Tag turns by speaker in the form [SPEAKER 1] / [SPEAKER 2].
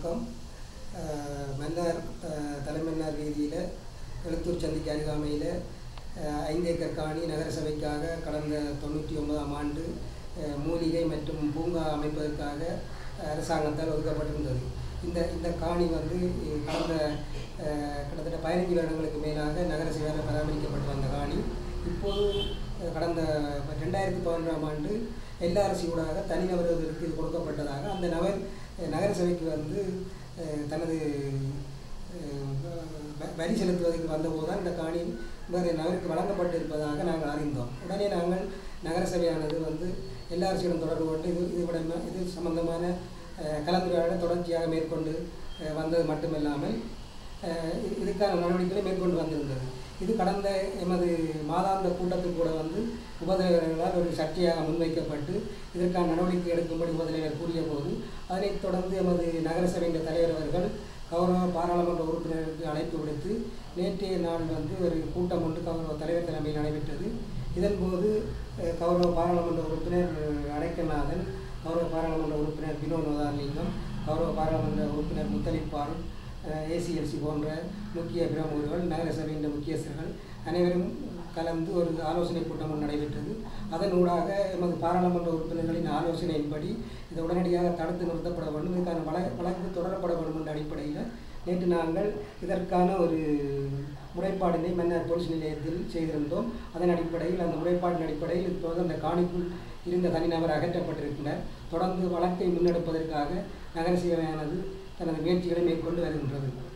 [SPEAKER 1] வணக்கம் அஹ், மன்னார் அஹ், தலைமன்னார் வீதியில் எழுத்தூர் சந்திக்கு அருகாமையில் அஹ், ஐந்து ஏக்கர் காணி நகர சபைக்காக கடந்த தொண்ணூற்றி ஒன்பதாம் ஆண்டு அஹ், மூலிகை மற்றும் பூங்கா அமைப்பதற்காக அரசாங்கத்தால் ஒதுக்கப்பட்டிருந்தது இந்த இந்த காணி வந்து அஹ், கடந்த அஹ், கிட்டத்தட்ட பதினஞ்சு வருடங்களுக்கு மேலாக நகர சபையால் பராமரிக்கப்பட்டு வந்த காணி இப்போது அஹ், கடந்த ரெண்டாயிரத்தி பதினொன்றாம் ஆண்டு எல்ஆர்சி ஊடாக தனிநபர்களுக்கு இது கொடுக்கப்பட்டதாக அந்த நபர் அஹ், நகர சபைக்கு வந்து அஹ், தனது அஹ், வ- வரி செலுத்துவதற்கு வந்தபோது தான் இந்த காணி வேறு நகருக்கு வழங்கப்பட்டிருப்பதாக நாங்கள் அறிந்தோம் உடனே நாங்கள் நகர சபையானது வந்து எல்ஆர்சியுடன் தொடர்பு கொண்டு இது இது விட இது சம்பந்தமான அஹ், கலந்துரையாடலை தொடர்ச்சியாக மேற்கொண்டு அஹ், வந்தது மட்டுமில்லாமல் அஹ், இது- இதுக்கான நடவடிக்கைகளை மேற்கொண்டு வந்திருந்தது இது கடந்த எமது மாதாந்த கூட்டத்தில் கூட வந்து உபதலைவர்களால் ஒரு சர்ச்சையாக முன்வைக்கப்பட்டு இதற்கான நடவடிக்கை எடுக்கும்படி உபதலைவர் கூறிய போது அதனைத் தொடர்ந்து எமது நகர சபையின் தலைவர் அவர்கள் கௌரவ பாராளுமன்ற உறுப்பினருக்கு அழைப்பு விடுத்து நேற்றைய நாள் வந்து ஒரு கூட்டம் ஒன்று கௌரவ தலைவர் தலைமையில் நடைபெற்றது இதன்போது அஹ், கௌரவ பாராளுமன்ற உறுப்பினர் அஹ், அடைக்கநாதன் கௌரவ பாராளுமன்ற உறுப்பினர் வினோத் நோதாலிங்கம் கௌரவ பாராளுமன்ற உறுப்பினர் முத்தலிப் பாருக் ஏசிஎல்சி போன்ற முக்கிய பிரமுகர்கள் நகர சபையின் முக்கியஸ்தர்கள் அனைவரும் கலந்து ஒரு ஆலோசனை கூட்டம் ஒன்று நடைபெற்றது அதன் ஊடாக எமது பாராளுமன்ற உறுப்பினர்களின் ஆலோசனையின்படி இது உடனடியாக தடுத்து நிறுத்தப்பட வேண்டும் இதுக்கான வழ வழக்கு தொடரப்பட வேண்டும் என்ற அடிப்படையில் நேற்று நாங்கள் இதற்கான ஒரு முறைப்பாடினை மன்னர் போலீஸ் நிலையத்தில் செய்திருந்தோம் அதன் அடிப்படையில் அந்த முறைப்பாட்டின் அடிப்படையில் இப்போது அந்த காணிக்குள் இருந்த தனிநபர் அகற்றப்பட்டிருக்கிறார் தொடர்ந்து வழக்கை முன்னெடுப்பதற்காக நகர சேவையானது தனது முயற்சிகளை மேற்கொண்டு வருகின்றது